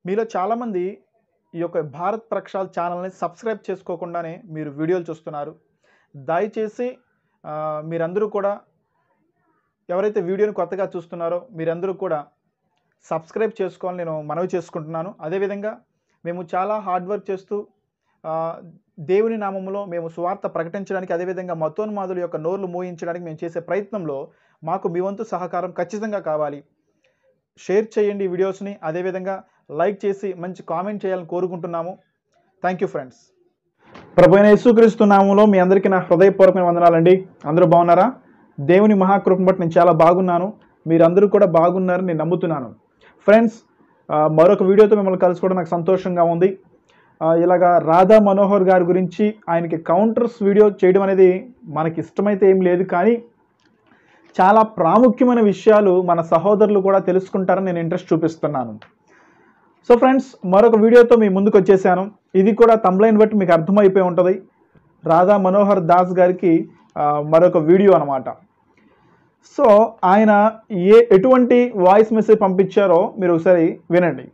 మీలో చాలామంది ఈ యొక్క భారత్ ప్రక్షాల్ ఛానల్ని సబ్స్క్రైబ్ చేసుకోకుండానే మీరు వీడియోలు చూస్తున్నారు దయచేసి ఆ, మీరందరూ కూడా ఎవరైతే వీడియోని కొత్తగా చూస్తున్నారో మీరందరూ కూడా సబ్స్క్రైబ్ చేసుకోవాలని నేను మనవి చేసుకుంటున్నాను అదేవిధంగా మేము చాలా హార్డ్ వర్క్ చేస్తూ ఆ, దేవుని నామములో మేము సువార్త ప్రకటించడానికి అదేవిధంగా మతోన్మాదుల యొక్క నోర్లు మోయించడానికి మేము చేసే ప్రయత్నంలో మాకు మీ వంతు సహకారం ఖచ్చితంగా కావాలి షేర్ చేయండి ఈ వీడియోస్ని అదేవిధంగా లైక్ చేసి మంచి కామెంట్ చేయాలని కోరుకుంటున్నాము థ్యాంక్ యూ ఫ్రెండ్స్ ప్రభు అయిన యేసుక్రీస్తు నామంలో మీ అందరికీ నా హృదయపూర్వకమైన వందనాలండి అందరూ బాగున్నారా దేవుని మహాకృపను బట్టి నేను చాలా బాగున్నాను మీరందరూ కూడా బాగున్నారని నేను నమ్ముతున్నాను ఫ్రెండ్స్ ఆ, మరొక వీడియోతో మిమ్మల్ని కలుసుకోవడం నాకు సంతోషంగా ఉంది ఆ, ఇలాగా రాధా మనోహర్ గారి గురించి ఆయనకి కౌంటర్స్ వీడియో చేయడం అనేది మనకి ఇష్టమైతే ఏం లేదు కానీ చాలా ప్రాముఖ్యమైన విషయాలు మన సహోదరులు కూడా తెలుసుకుంటారని నేను ఇంట్రెస్ట్ చూపిస్తున్నాను సో ఫ్రెండ్స్ మరొక వీడియోతో మీ ముందుకు వచ్చేసాను ఇది కూడా తమ్లైన్ బట్టి మీకు అర్థమైపోయి ఉంటుంది రాధా మనోహర్ దాస్ గారికి ఆ, మరొక వీడియో అనమాట సో ఆయన ఏ ఎటువంటి వాయిస్ మెసేజ్ పంపించారో మీరు ఒకసారి వినండి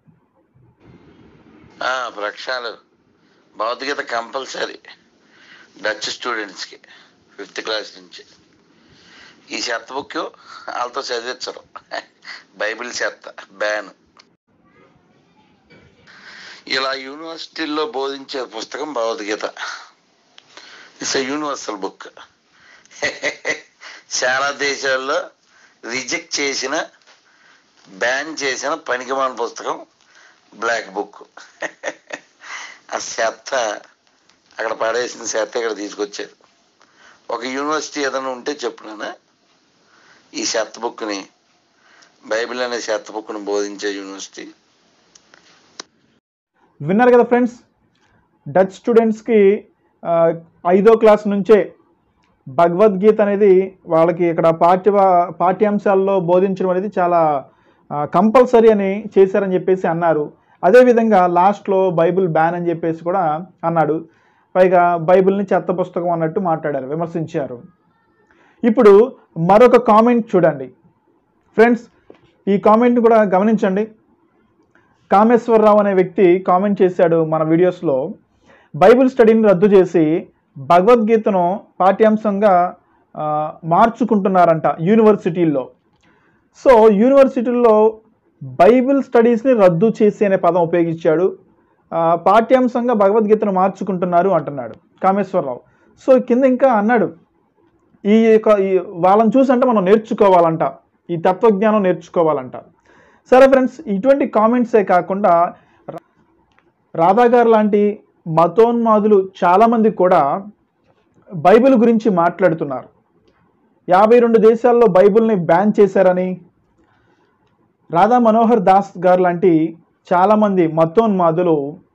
ఆ, వృక్షాలు భౌతికత కంపల్సరీ డచ్ స్టూడెంట్స్కి ఫిఫ్త్ క్లాస్ నుంచి ఈ చెత్త బుక్ వాళ్ళతో చదివించరు బైబిల్ చెత్త బ్యాన్ ఇలా యూనివర్సిటీల్లో బోధించే పుస్తకం భగవద్గీత ఇట్స్ యూనివర్సల్ బుక్ చాలా దేశాల్లో రిజెక్ట్ చేసిన బ్యాన్ చేసిన పనికిమాల పుస్తకం బ్లాక్ బుక్ ఆ చెత్త అక్కడ పడేసిన చెత్త ఇక్కడ తీసుకొచ్చారు ఒక యూనివర్సిటీ ఏదైనా ఉంటే చెప్పునా ఈ చెత్త బుక్ని బైబిల్ అనే చెత్త బుక్ని బోధించే యూనివర్సిటీ విన్నారు కదా ఫ్రెండ్స్ డచ్ స్టూడెంట్స్కి ఆ, ఐదో క్లాస్ నుంచే భగవద్గీత అనేది వాళ్ళకి ఇక్కడ పాఠ్య పాఠ్యాంశాల్లో బోధించడం అనేది చాలా కంపల్సరీ అని చేశారని చెప్పేసి అన్నారు అదేవిధంగా లాస్ట్లో బైబిల్ బ్యాన్ అని చెప్పేసి కూడా అన్నాడు పైగా బైబిల్ని చెత్త పుస్తకం అన్నట్టు మాట్లాడారు విమర్శించారు ఇప్పుడు మరొక కామెంట్ చూడండి ఫ్రెండ్స్ ఈ కామెంట్ని కూడా గమనించండి కామేశ్వరరావు అనే వ్యక్తి కామెంట్ చేశాడు మన వీడియోస్లో బైబిల్ స్టడీని రద్దు చేసి భగవద్గీతను పాఠ్యాంశంగా ఆ, మార్చుకుంటున్నారంట యూనివర్సిటీల్లో సో యూనివర్సిటీల్లో బైబిల్ స్టడీస్ని రద్దు చేసి అనే పదం ఉపయోగించాడు ఆ, పాఠ్యాంశంగా భగవద్గీతను మార్చుకుంటున్నారు అంటున్నాడు కామేశ్వరరావు సో కింద ఇంకా అన్నాడు ఈ యొక్క ఈ వాళ్ళని చూసి అంటే మనం నేర్చుకోవాలంట ఈ తత్వజ్ఞానం నేర్చుకోవాలంట సరే ఫ్రెండ్స్ ఇటువంటి కామెంట్సే కాకుండా రా- రాధా గారు లాంటి మతోన్మాదులు చాలామంది కూడా బైబిల్ గురించి మాట్లాడుతున్నారు యాభై రెండు దేశాల్లో బైబిల్ని బ్యాన్ చేశారని రాధా మనోహర్ దాస్ గారు లాంటి చాలామంది మతోన్మాదులు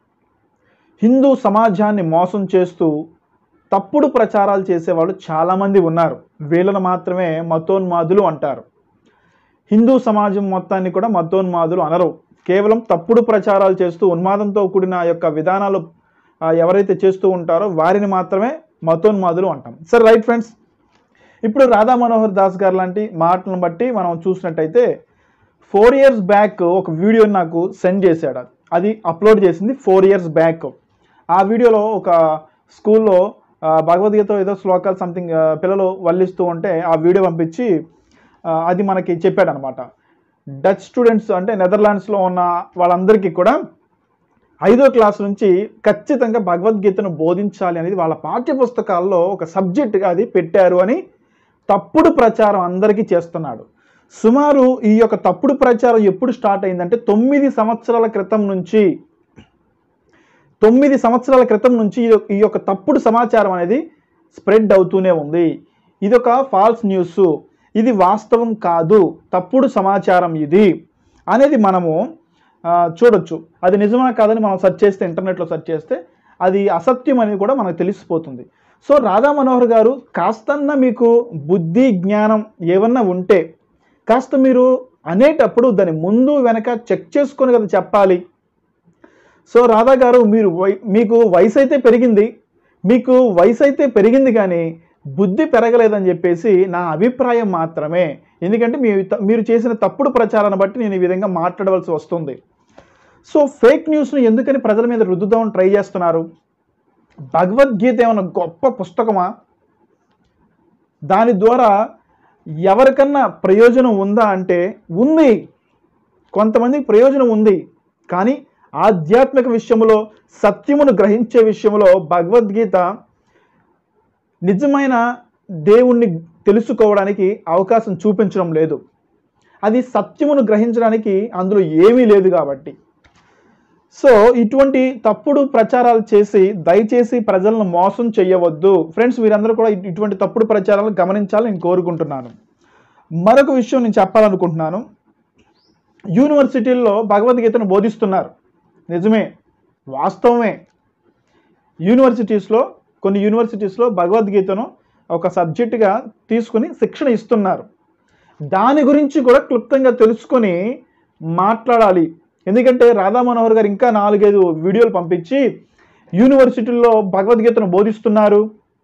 హిందూ సమాజాన్ని మోసం చేస్తూ తప్పుడు ప్రచారాలు చేసేవాళ్ళు చాలామంది ఉన్నారు వీళ్ళను మాత్రమే మతోన్మాదులు అంటారు హిందూ సమాజం మొత్తాన్ని కూడా మతోన్మాదులు అనరు కేవలం తప్పుడు ప్రచారాలు చేస్తూ ఉన్మాదంతో కూడిన ఆ యొక్క విధానాలు ఆ, ఎవరైతే చేస్తూ ఉంటారో వారిని మాత్రమే మతోన్మాదులు అంటాం సరే రైట్ ఫ్రెండ్స్ ఇప్పుడు రాధా మనోహర్ దాస్ గారు లాంటి మాటలను బట్టి మనం చూసినట్టయితే ఫోర్ ఇయర్స్ బ్యాక్ ఒక వీడియోని నాకు సెండ్ చేశాడు అది అప్లోడ్ చేసింది ఫోర్ ఇయర్స్ బ్యాక్ ఆ వీడియోలో ఒక స్కూల్లో ఆ, భగవద్గీత ఏదో శ్లోకాలు సంథింగ్ పిల్లలు వల్లిస్తూ ఉంటే ఆ వీడియో పంపించి ఆ, అది మనకి చెప్పాడనమాట డచ్ స్టూడెంట్స్ అంటే నెదర్లాండ్స్లో ఉన్న వాళ్ళందరికీ కూడా ఐదో క్లాస్ నుంచి ఖచ్చితంగా భగవద్గీతను బోధించాలి అనేది వాళ్ళ పాఠ్యపుస్తకాల్లో ఒక సబ్జెక్టుగా అది పెట్టారు అని తప్పుడు ప్రచారం అందరికీ చేస్తున్నాడు సుమారు ఈ యొక్క తప్పుడు ప్రచారం ఎప్పుడు స్టార్ట్ అయిందంటే తొమ్మిది సంవత్సరాల క్రితం నుంచి తొమ్మిది సంవత్సరాల క్రితం నుంచి ఈ యొక్క- ఈ యొక్క తప్పుడు సమాచారం అనేది స్ప్రెడ్ అవుతూనే ఉంది ఇది ఒక ఫాల్స్ న్యూస్ ఇది వాస్తవం కాదు తప్పుడు సమాచారం ఇది అనేది మనము ఆ, చూడొచ్చు అది నిజమా కాదని మనం సెర్చ్ చేస్తే ఇంటర్నెట్లో సెర్చ్ చేస్తే అది అసత్యం అనేది కూడా మనకు తెలిసిపోతుంది సో రాధా మనోహర్ గారు కాస్తన్న మీకు బుద్ధి జ్ఞానం ఏమన్నా ఉంటే కాస్త మీరు అనేటప్పుడు దాని ముందు వెనక చెక్ చేసుకొని కదా చెప్పాలి సో రాధా గారు మీరు వై- మీకు వయసు అయితే పెరిగింది మీకు వయసు అయితే పెరిగింది కానీ బుద్ధి పెరగలేదని చెప్పేసి నా అభిప్రాయం మాత్రమే ఎందుకంటే మీ త- మీరు చేసిన తప్పుడు ప్రచారాన్ని బట్టి నేను ఈ విధంగా మాట్లాడవలసి వస్తుంది సో ఫేక్ న్యూస్ని ఎందుకని ప్రజల మీద రుద్దుదామని ట్రై చేస్తున్నారు భగవద్గీత ఏమైనా గొప్ప పుస్తకమా దాని ద్వారా ఎవరికన్నా ప్రయోజనం ఉందా అంటే ఉంది కొంతమందికి ప్రయోజనం ఉంది కానీ ఆధ్యాత్మిక విషయంలో సత్యమును గ్రహించే విషయంలో భగవద్గీత నిజమైన దేవుణ్ణి తెలుసుకోవడానికి అవకాశం చూపించడం లేదు అది సత్యమును గ్రహించడానికి అందులో ఏమీ లేదు కాబట్టి సో ఇటువంటి తప్పుడు ప్రచారాలు చేసి దయచేసి ప్రజలను మోసం చేయవద్దు ఫ్రెండ్స్ మీరందరూ కూడా ఇటువంటి తప్పుడు ప్రచారాలు గమనించాలని నేను కోరుకుంటున్నాను మరొక విషయం నేను చెప్పాలనుకుంటున్నాను యూనివర్సిటీల్లో భగవద్గీతను బోధిస్తున్నారు నిజమే వాస్తవమే యూనివర్సిటీస్లో కొన్ని యూనివర్సిటీస్లో భగవద్గీతను ఒక సబ్జెక్టుగా తీసుకుని శిక్షణ ఇస్తున్నారు దాని గురించి కూడా క్లుప్తంగా తెలుసుకొని మాట్లాడాలి ఎందుకంటే రాధా మనోహర్ గారు ఇంకా నాలుగైదు వీడియోలు పంపించి యూనివర్సిటీల్లో భగవద్గీతను బోధిస్తున్నారు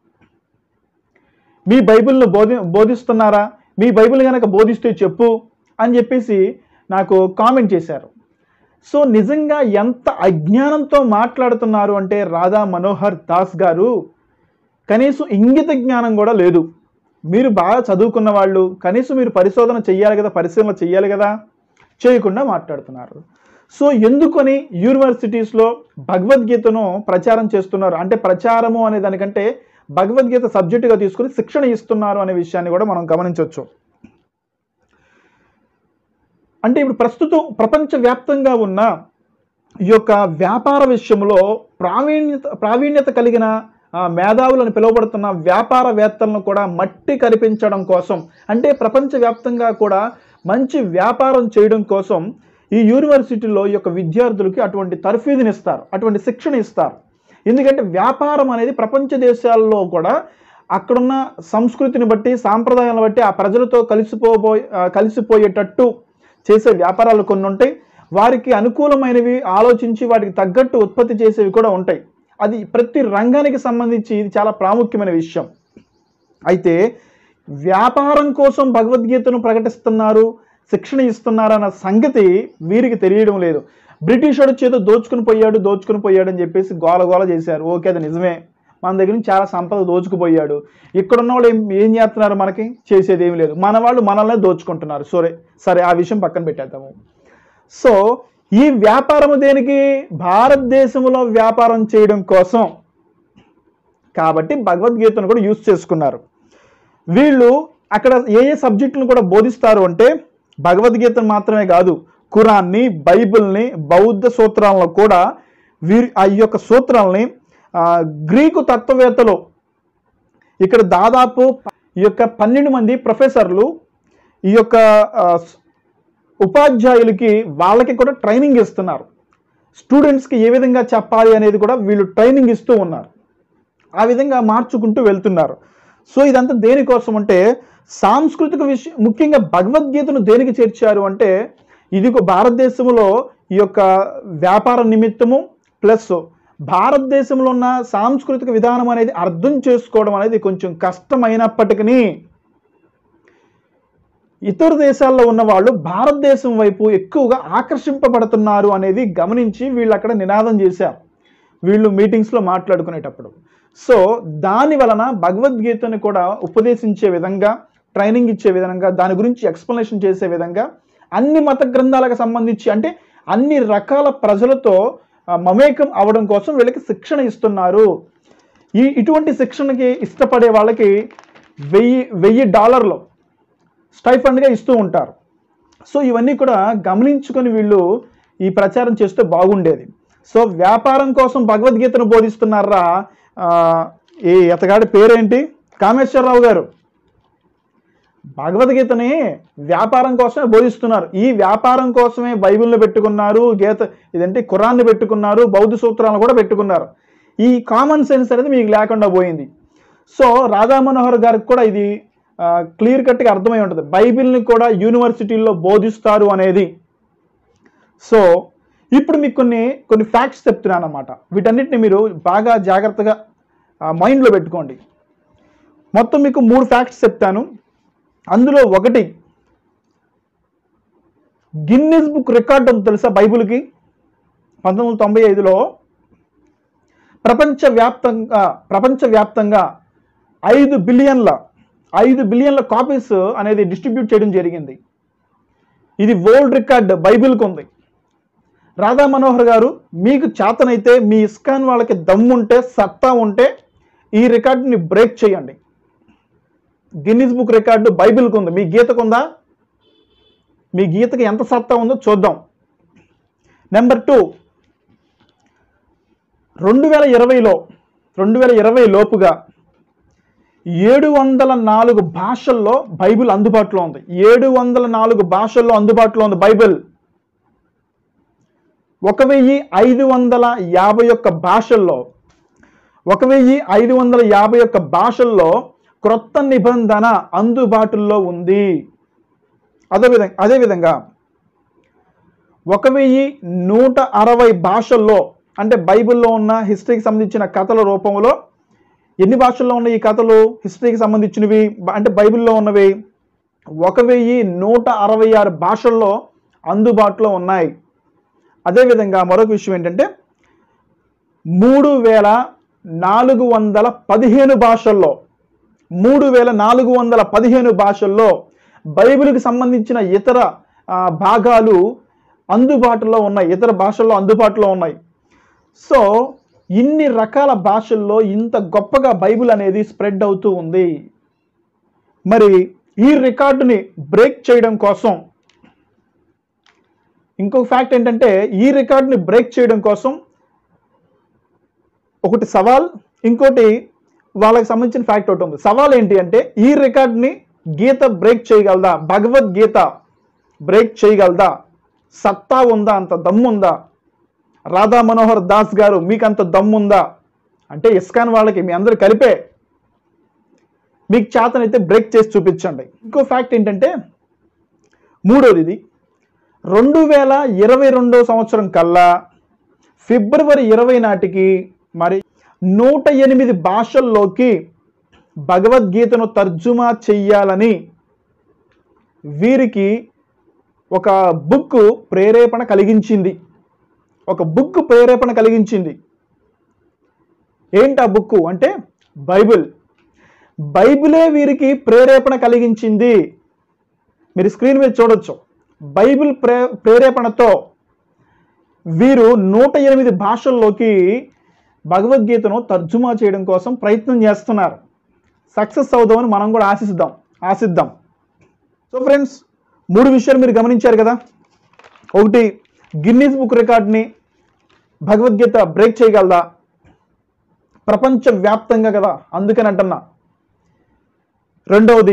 మీ బైబిల్ను బోధి బోధిస్తున్నారా మీ బైబిల్ కనుక బోధిస్తే చెప్పు అని చెప్పేసి నాకు కామెంట్ చేశారు సో నిజంగా ఎంత అజ్ఞానంతో మాట్లాడుతున్నారు అంటే రాధా మనోహర్ దాస్ గారు కనీసం ఇంగిత జ్ఞానం కూడా లేదు మీరు బాగా చదువుకున్న వాళ్ళు కనీసం మీరు పరిశోధన చెయ్యాలి కదా పరిశీలన చెయ్యాలి కదా చేయకుండా మాట్లాడుతున్నారు సో ఎందుకని యూనివర్సిటీస్లో భగవద్గీతను ప్రచారం చేస్తున్నారు అంటే ప్రచారము అనే దానికంటే భగవద్గీత సబ్జెక్టుగా తీసుకుని శిక్షణ ఇస్తున్నారు అనే విషయాన్ని కూడా మనం గమనించవచ్చు అంటే ఇప్పుడు ప్రస్తుతం ప్రపంచవ్యాప్తంగా ఉన్న ఈ యొక్క వ్యాపార విషయంలో ప్రావీణ్యత ప్రావీణ్యత కలిగిన ఆ, మేధావులను పిలువబడుతున్న వ్యాపారవేత్తలను కూడా మట్టి కనిపించడం కోసం అంటే ప్రపంచవ్యాప్తంగా కూడా మంచి వ్యాపారం చేయడం కోసం ఈ యూనివర్సిటీలో ఈ యొక్క విద్యార్థులకి అటువంటి తర్ఫీదుని ఇస్తారు అటువంటి శిక్షణ ఇస్తారు ఎందుకంటే వ్యాపారం అనేది ప్రపంచ దేశాల్లో కూడా అక్కడున్న సంస్కృతిని బట్టి సాంప్రదాయాలను బట్టి ఆ ప్రజలతో కలిసిపోబోయే ఆ, కలిసిపోయేటట్టు చేసే వ్యాపారాలు కొన్ని ఉంటాయి వారికి అనుకూలమైనవి ఆలోచించి వాటికి తగ్గట్టు ఉత్పత్తి చేసేవి కూడా ఉంటాయి అది ప్రతి రంగానికి సంబంధించి ఇది చాలా ప్రాముఖ్యమైన విషయం అయితే వ్యాపారం కోసం భగవద్గీతను ప్రకటిస్తున్నారు శిక్షణ ఇస్తున్నారు అన్న సంగతి వీరికి తెలియడం లేదు బ్రిటిష్ వాడు చేత దోచుకుని పోయాడు దోచుకుని పోయాడు అని చెప్పేసి గోల గోల చేశారు ఓకే అది నిజమే మన దగ్గర నుంచి చాలా సంపద దోచుకుపోయాడు ఇక్కడ ఉన్న వాళ్ళు ఏం ఏం చేస్తున్నారు మనకి చేసేది ఏం లేదు మన వాళ్ళు మనల్నే దోచుకుంటున్నారు సరే సరే ఆ విషయం పక్కన పెట్టేద్దాము సో ఈ వ్యాపారం దేనికి భారతదేశంలో వ్యాపారం చేయడం కోసం కాబట్టి భగవద్గీతను కూడా యూజ్ చేసుకున్నారు వీళ్ళు అక్కడ ఏ ఏ సబ్జెక్టులను కూడా బోధిస్తారు అంటే భగవద్గీతను మాత్రమే కాదు ఖురాన్ని బైబిల్ని బౌద్ధ సూత్రాలను కూడా వీరి ఆ ఈ యొక్క సూత్రాలని ఆ, గ్రీకు తత్వవేత్తలు ఇక్కడ దాదాపు ఈ యొక్క పన్నెండు మంది ప్రొఫెసర్లు ఈ యొక్క ఆ, స్- ఉపాధ్యాయులకి వాళ్ళకి కూడా ట్రైనింగ్ ఇస్తున్నారు స్టూడెంట్స్కి ఏ విధంగా చెప్పాలి అనేది కూడా వీళ్ళు ట్రైనింగ్ ఇస్తూ ఉన్నారు ఆ విధంగా మార్చుకుంటూ వెళ్తున్నారు సో ఇదంతా దేనికోసం అంటే సాంస్కృతిక విషయం ముఖ్యంగా భగవద్గీతను దేనికి చేర్చారు అంటే ఇది ఒక భారతదేశంలో ఈ యొక్క వ్యాపార నిమిత్తము ప్లస్ భారతదేశంలో ఉన్న సాంస్కృతిక విధానం అనేది అర్థం చేసుకోవడం అనేది కొంచెం కష్టమైనప్పటికీ ఇతర దేశాల్లో ఉన్న వాళ్ళు భారతదేశం వైపు ఎక్కువగా ఆకర్షింపబడుతున్నారు అనేది గమనించి వీళ్ళు అక్కడ నినాదం చేశారు వీళ్ళు మీటింగ్స్లో మాట్లాడుకునేటప్పుడు సో దాని వలన భగవద్గీతని కూడా ఉపదేశించే విధంగా ట్రైనింగ్ ఇచ్చే విధంగా దాని గురించి ఎక్స్ప్లెనేషన్ చేసే విధంగా అన్ని మత గ్రంథాలకు సంబంధించి అంటే అన్ని రకాల ప్రజలతో ఆ, మమేకం అవడం కోసం వీళ్ళకి శిక్షణ ఇస్తున్నారు ఈ ఇటువంటి శిక్షణకి ఇష్టపడే వాళ్ళకి వెయ్యి వెయ్యి డాలర్లు స్టైఫండ్గా ఇస్తూ ఉంటారు సో ఇవన్నీ కూడా గమనించుకొని వీళ్ళు ఈ ప్రచారం చేస్తే బాగుండేది సో వ్యాపారం కోసం భగవద్గీతను బోధిస్తున్నారా ఆ, ఈ అతగాడి పేరేంటి కామేశ్వరరావు గారు భగవద్గీతని వ్యాపారం కోసమే బోధిస్తున్నారు ఈ వ్యాపారం కోసమే బైబిల్ని పెట్టుకున్నారు గీత ఇదంటే ఖురాన్ని పెట్టుకున్నారు బౌద్ధ సూత్రాలను కూడా పెట్టుకున్నారు ఈ కామన్ సెన్స్ అనేది మీకు లేకుండా పోయింది సో రాధా మనోహర్ గారికి కూడా ఇది క్లియర్ కట్గా అర్థమై ఉంటుంది బైబిల్ని కూడా యూనివర్సిటీల్లో బోధిస్తారు అనేది సో ఇప్పుడు మీకు కొన్ని కొన్ని ఫ్యాక్ట్స్ చెప్తున్నాను అనమాట వీటన్నిటిని మీరు బాగా జాగ్రత్తగా మైండ్లో పెట్టుకోండి మొత్తం మీకు మూడు ఫ్యాక్ట్స్ చెప్తాను అందులో ఒకటి గిన్నెస్ బుక్ రికార్డ్ ఉంది తెలుసా బైబిల్కి పంతొమ్మిది వందల తొంభై ఐదులో ప్రపంచవ్యాప్తంగా ప్రపంచవ్యాప్తంగా ఐదు బిలియన్ల ఐదు బిలియన్ల కాపీస్ అనేది డిస్ట్రిబ్యూట్ చేయడం జరిగింది ఇది వరల్డ్ రికార్డ్ బైబిల్కి ఉంది రాధా మనోహర్ గారు మీకు చేతనైతే మీ ఇస్కాన్ వాళ్ళకి దమ్ముంటే సత్తా ఉంటే ఈ రికార్డుని బ్రేక్ చేయండి గిన్నిస్ బుక్ రికార్డు బైబిల్కి ఉంది మీ గీతకు ఉందా మీ గీతకి ఎంత సత్తా ఉందో చూద్దాం నెంబర్ టూ రెండు వేల ఇరవైలో రెండు వేల ఇరవై లోపుగా ఏడు వందల నాలుగు భాషల్లో బైబిల్ అందుబాటులో ఉంది ఏడు వందల నాలుగు భాషల్లో అందుబాటులో ఉంది బైబిల్ ఒక వెయ్యి ఐదు వందల యాభై ఒక్క భాషల్లో ఒక వెయ్యి ఐదు వందల యాభై ఒక్క భాషల్లో క్రొత్త నిబంధన అందుబాటులో ఉంది అదేవిధంగా అదేవిధంగా ఒక వెయ్యి నూట అరవై భాషల్లో అంటే బైబిల్లో ఉన్న హిస్టరీకి సంబంధించిన కథల రూపంలో ఎన్ని భాషల్లో ఉన్న ఈ కథలు హిస్టరీకి సంబంధించినవి బ- అంటే బైబిల్లో ఉన్నవి ఒక వెయ్యి నూట అరవై ఆరు భాషల్లో అందుబాటులో ఉన్నాయి అదేవిధంగా మరొక విషయం ఏంటంటే మూడు వేల నాలుగు వందల పదిహేను భాషల్లో మూడు వేల నాలుగు వందల పదిహేను భాషల్లో బైబిల్కి సంబంధించిన ఇతర ఆ, భాగాలు అందుబాటులో ఉన్నాయి ఇతర భాషల్లో అందుబాటులో ఉన్నాయి సో ఇన్ని రకాల భాషల్లో ఇంత గొప్పగా బైబిల్ అనేది స్ప్రెడ్ అవుతూ ఉంది మరి ఈ రికార్డుని బ్రేక్ చేయడం కోసం ఇంకొక ఫ్యాక్ట్ ఏంటంటే ఈ రికార్డుని బ్రేక్ చేయడం కోసం ఒకటి సవాల్ ఇంకోటి వాళ్ళకి సంబంధించిన ఫ్యాక్ట్ ఒకటి ఉంది సవాల్ ఏంటి అంటే ఈ రికార్డ్ని గీత బ్రేక్ చేయగలదా భగవద్గీత బ్రేక్ చేయగలదా సత్తా ఉందా అంత దమ్ముందా రాధా మనోహర్ దాస్ గారు మీకు అంత దమ్ముందా అంటే ఇస్కాన్ వాళ్ళకి మీ అందరు కలిపే మీకు చేతనైతే బ్రేక్ చేసి చూపించండి ఇంకో ఫ్యాక్ట్ ఏంటంటే మూడోది ఇది రెండు వేల ఇరవై రెండో సంవత్సరం కల్లా ఫిబ్రవరి ఇరవై నాటికి మరి నూట ఎనిమిది భాషల్లోకి భగవద్గీతను తర్జుమా చెయ్యాలని వీరికి ఒక బుక్ ప్రేరేపణ కలిగించింది ఒక బుక్ ప్రేరేపణ కలిగించింది ఏంటి ఆ బుక్ అంటే బైబిల్ బైబిలే వీరికి ప్రేరేపణ కలిగించింది మీరు స్క్రీన్ మీద చూడొచ్చు బైబిల్ ప్రే ప్రేరేపణతో వీరు నూట ఎనిమిది భాషల్లోకి భగవద్గీతను తర్జుమా చేయడం కోసం ప్రయత్నం చేస్తున్నారు సక్సెస్ అవుదామని మనం కూడా ఆశిద్దాం ఆశిద్దాం సో ఫ్రెండ్స్ మూడు విషయాలు మీరు గమనించారు కదా ఒకటి గిన్నీస్ బుక్ రికార్డ్ని భగవద్గీత బ్రేక్ చేయగలదా ప్రపంచ వ్యాప్తంగా కదా అందుకని అంటున్నా రెండవది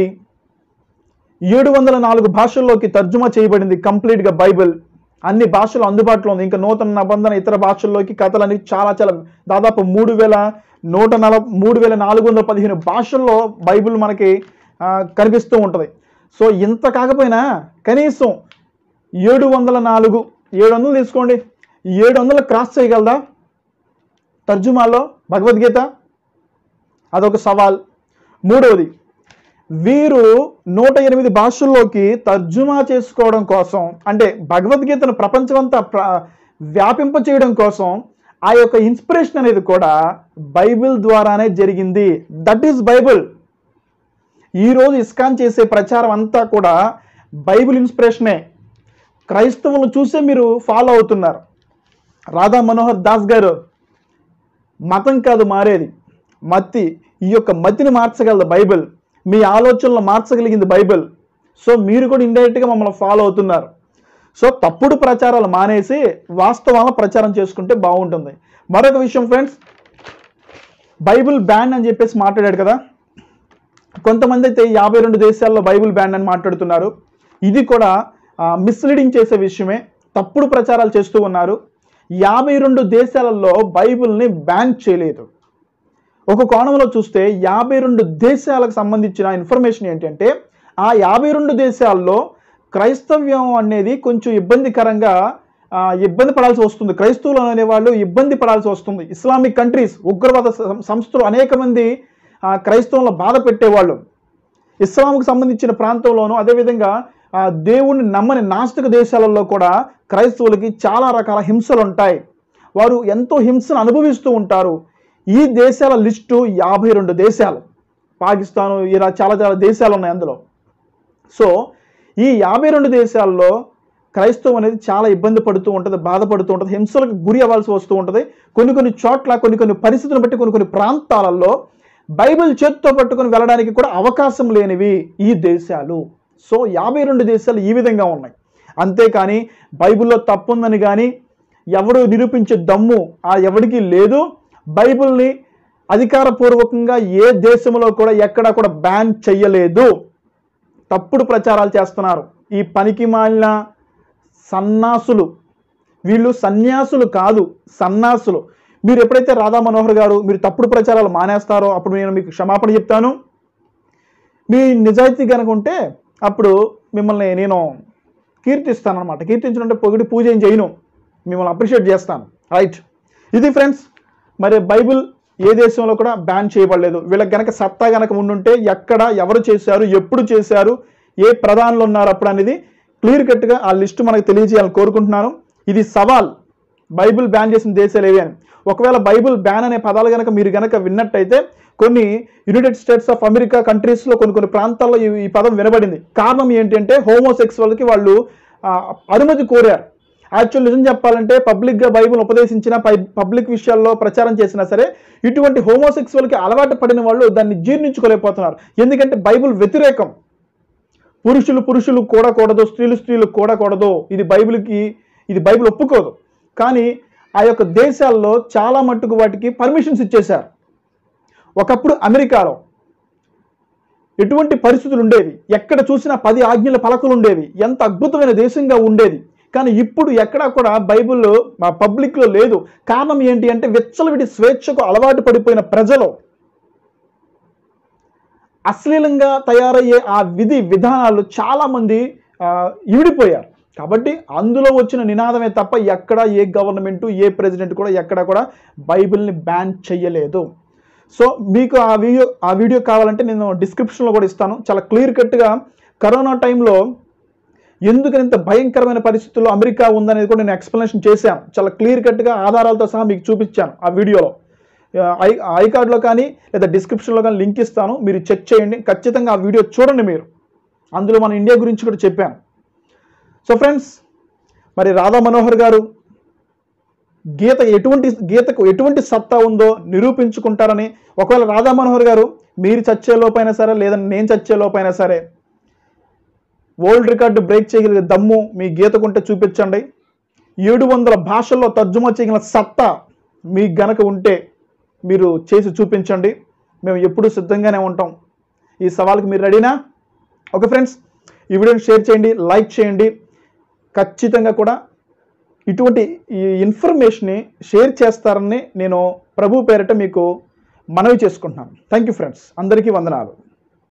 ఏడు వందల నాలుగు భాషల్లోకి తర్జుమా చేయబడింది కంప్లీట్గా బైబిల్ అన్ని భాషలు అందుబాటులో ఉంది ఇంకా నూతన నిబంధన ఇతర భాషల్లోకి కథలని చాలా చాలా దాదాపు మూడు వేల నూట నల మూడు వేల నాలుగు వందల పదిహేను భాషల్లో బైబిల్ మనకి ఆ, కనిపిస్తూ ఉంటుంది సో ఇంత కాకపోయినా కనీసం ఏడు వందల నాలుగు ఏడు వందలు తీసుకోండి ఏడు వందలు క్రాస్ చేయగలదా తర్జుమాలో భగవద్గీత అదొక సవాల్ మూడవది వీరు నూట ఎనిమిది భాషల్లోకి తర్జుమా చేసుకోవడం కోసం అంటే భగవద్గీతను ప్రపంచమంతా ప్ర వ్యాపింప చేయడం కోసం ఆ యొక్క ఇన్స్పిరేషన్ అనేది కూడా బైబిల్ ద్వారానే జరిగింది దట్ ఈస్ బైబిల్ ఈరోజు ఇస్కాన్ చేసే ప్రచారం అంతా కూడా బైబిల్ ఇన్స్పిరేషనే క్రైస్తవులను చూసే మీరు ఫాలో అవుతున్నారు రాధా మనోహర్ దాస్ గారు మతం కాదు మారేది మత్తి ఈ యొక్క మతిని మార్చగలదు బైబిల్ మీ ఆలోచనలు మార్చగలిగింది బైబిల్ సో మీరు కూడా ఇండైరెక్ట్గా మమ్మల్ని ఫాలో అవుతున్నారు సో తప్పుడు ప్రచారాలు మానేసి వాస్తవాలను ప్రచారం చేసుకుంటే బాగుంటుంది మరొక విషయం ఫ్రెండ్స్ బైబిల్ బ్యాన్ అని చెప్పేసి మాట్లాడాడు కదా కొంతమంది అయితే యాభై రెండు దేశాల్లో బైబిల్ బ్యాన్ అని మాట్లాడుతున్నారు ఇది కూడా మిస్లీడింగ్ చేసే విషయమే తప్పుడు ప్రచారాలు చేస్తూ ఉన్నారు యాభై రెండు దేశాలలో బైబిల్ని బ్యాన్ చేయలేదు ఒక కోణంలో చూస్తే యాభై రెండు దేశాలకు సంబంధించిన ఇన్ఫర్మేషన్ ఏంటంటే ఆ యాభై రెండు దేశాల్లో క్రైస్తవ్యం అనేది కొంచెం ఇబ్బందికరంగా ఆ, ఇబ్బంది పడాల్సి వస్తుంది క్రైస్తవులు అనే వాళ్ళు ఇబ్బంది పడాల్సి వస్తుంది ఇస్లామిక్ కంట్రీస్ ఉగ్రవాద సం- సంస్థలు అనేక మంది ఆ, క్రైస్తవులను బాధ పెట్టేవాళ్ళు ఇస్లాంకు సంబంధించిన ప్రాంతంలోనూ అదేవిధంగా ఆ, దేవుణ్ణి నమ్మని నాస్తిక దేశాలలో కూడా క్రైస్తవులకి చాలా రకాల హింసలు ఉంటాయి వారు ఎంతో హింసను అనుభవిస్తూ ఉంటారు ఈ దేశాల లిస్టు యాభై రెండు దేశాలు పాకిస్తాన్ ఇలా చాలా చాలా దేశాలు ఉన్నాయి అందులో సో ఈ యాభై రెండు దేశాల్లో క్రైస్తవం అనేది చాలా ఇబ్బంది పడుతూ ఉంటుంది బాధపడుతూ ఉంటుంది హింసలకు గురి అవ్వాల్సి వస్తూ ఉంటుంది కొన్ని కొన్ని చోట్ల కొన్ని కొన్ని పరిస్థితులను బట్టి కొన్ని కొన్ని ప్రాంతాలలో బైబిల్ చేత్తో పట్టుకొని వెళ్ళడానికి కూడా అవకాశం లేనివి ఈ దేశాలు సో యాభై రెండు దేశాలు ఈ విధంగా ఉన్నాయి అంతేకాని బైబిల్లో తప్పుందని కానీ ఎవడు నిరూపించే దమ్ము ఆ ఎవడికి లేదు బైబిల్ని అధికారపూర్వకంగా ఏ దేశంలో కూడా ఎక్కడా కూడా బ్యాన్ చెయ్యలేదు తప్పుడు ప్రచారాలు చేస్తున్నారు ఈ పనికి మాలిన సన్నాసులు వీళ్ళు సన్యాసులు కాదు సన్నాసులు మీరు ఎప్పుడైతే రాధా మనోహర్ గారు మీరు తప్పుడు ప్రచారాలు మానేస్తారో అప్పుడు నేను మీకు క్షమాపణ చెప్తాను మీ నిజాయితీ కనుక ఉంటే అప్పుడు మిమ్మల్ని నేను కీర్తిస్తాను అనమాట కీర్తించడం అంటే పొగిడి పూజ ఏం చేయను మిమ్మల్ని అప్రిషియేట్ చేస్తాను రైట్ ఇది ఫ్రెండ్స్ మరి బైబిల్ ఏ దేశంలో కూడా బ్యాన్ చేయబడలేదు వీళ్ళకి గనక సత్తా గనక ఉండుంటే ఎక్కడ ఎవరు చేశారు ఎప్పుడు చేశారు ఏ ప్రధానులు ఉన్నారు అప్పుడు అనేది క్లియర్ కట్గా ఆ లిస్టు మనకు తెలియజేయాలని కోరుకుంటున్నాను ఇది సవాల్ బైబిల్ బ్యాన్ చేసిన దేశాలు ఏవి అని ఒకవేళ బైబిల్ బ్యాన్ అనే పదాలు కనుక మీరు గనక విన్నట్టయితే కొన్ని యునైటెడ్ స్టేట్స్ ఆఫ్ అమెరికా కంట్రీస్లో కొన్ని కొన్ని ప్రాంతాల్లో ఈ- ఈ పదం వినబడింది కారణం ఏంటంటే హోమోసెక్సువల్కి వాళ్ళు ఆ, అనుమతి కోరారు యాక్చువల్ నిజం చెప్పాలంటే పబ్లిక్గా బైబిల్ ఉపదేశించిన పబ్లిక్ విషయాల్లో ప్రచారం చేసినా సరే ఇటువంటి హోమోసెక్సువల్కి అలవాటు పడిన వాళ్ళు దాన్ని జీర్ణించుకోలేకపోతున్నారు ఎందుకంటే బైబిల్ వ్యతిరేకం పురుషులు పురుషులు కూడకూడదు స్త్రీలు స్త్రీలు కూడకూడదు ఇది బైబిల్కి ఇది బైబిల్ ఒప్పుకోదు కానీ ఆ యొక్క దేశాల్లో చాలా మట్టుకు వాటికి పర్మిషన్స్ ఇచ్చేశారు ఒకప్పుడు అమెరికాలో ఎటువంటి పరిస్థితులు ఉండేవి ఎక్కడ చూసినా పది ఆజ్ఞల పలకలు ఉండేవి ఎంత అద్భుతమైన దేశంగా ఉండేది కానీ ఇప్పుడు ఎక్కడా కూడా బైబిల్ మా పబ్లిక్లో లేదు కారణం ఏంటి అంటే విచ్చలవిడి స్వేచ్ఛకు అలవాటు పడిపోయిన ప్రజలు అశ్లీలంగా తయారయ్యే ఆ విధి విధానాలు చాలామంది ఆ, ఈడిపోయారు కాబట్టి అందులో వచ్చిన నినాదమే తప్ప ఎక్కడ ఏ గవర్నమెంట్ ఏ ప్రెసిడెంట్ కూడా ఎక్కడ కూడా బైబిల్ని బ్యాన్ చెయ్యలేదు సో మీకు ఆ వీడియో ఆ వీడియో కావాలంటే నేను డిస్క్రిప్షన్లో కూడా ఇస్తాను చాలా క్లియర్ కట్గా కరోనా టైంలో ఎందుకని ఇంత భయంకరమైన పరిస్థితుల్లో అమెరికా ఉందనేది కూడా నేను ఎక్స్ప్లెనేషన్ చేశాను చాలా క్లియర్ కట్గా ఆధారాలతో సహా మీకు చూపించాను ఆ వీడియోలో ఆ, ఐ ఐ కార్డులో కానీ లేదా డిస్క్రిప్షన్లో కానీ లింక్ ఇస్తాను మీరు చెక్ చేయండి ఖచ్చితంగా ఆ వీడియో చూడండి మీరు అందులో మన ఇండియా గురించి కూడా చెప్పాను సో ఫ్రెండ్స్ మరి రాధా మనోహర్ గారు గీత ఎటువంటి గీతకు ఎటువంటి సత్తా ఉందో నిరూపించుకుంటారని ఒకవేళ రాధా మనోహర్ గారు మీరు చచ్చే లోపైనా సరే లేదా నేను చచ్చే లోపైనా సరే వరల్డ్ రికార్డు బ్రేక్ చేయగలిగే దమ్ము మీ గీతకుంటే చూపించండి ఏడు వందల భాషల్లో తర్జుమా చేయగల సత్తా మీకు గనక ఉంటే మీరు చేసి చూపించండి మేము ఎప్పుడూ సిద్ధంగానే ఉంటాం ఈ సవాల్కి మీరు రెడీనా ఓకే ఫ్రెండ్స్ ఈ వీడియోని షేర్ చేయండి లైక్ చేయండి ఖచ్చితంగా కూడా ఇటువంటి ఈ ఇన్ఫర్మేషన్ని షేర్ చేస్తారని నేను ప్రభు పేరిట మీకు మనవి చేసుకుంటున్నాను థ్యాంక్ యూ ఫ్రెండ్స్ అందరికీ వందనాలు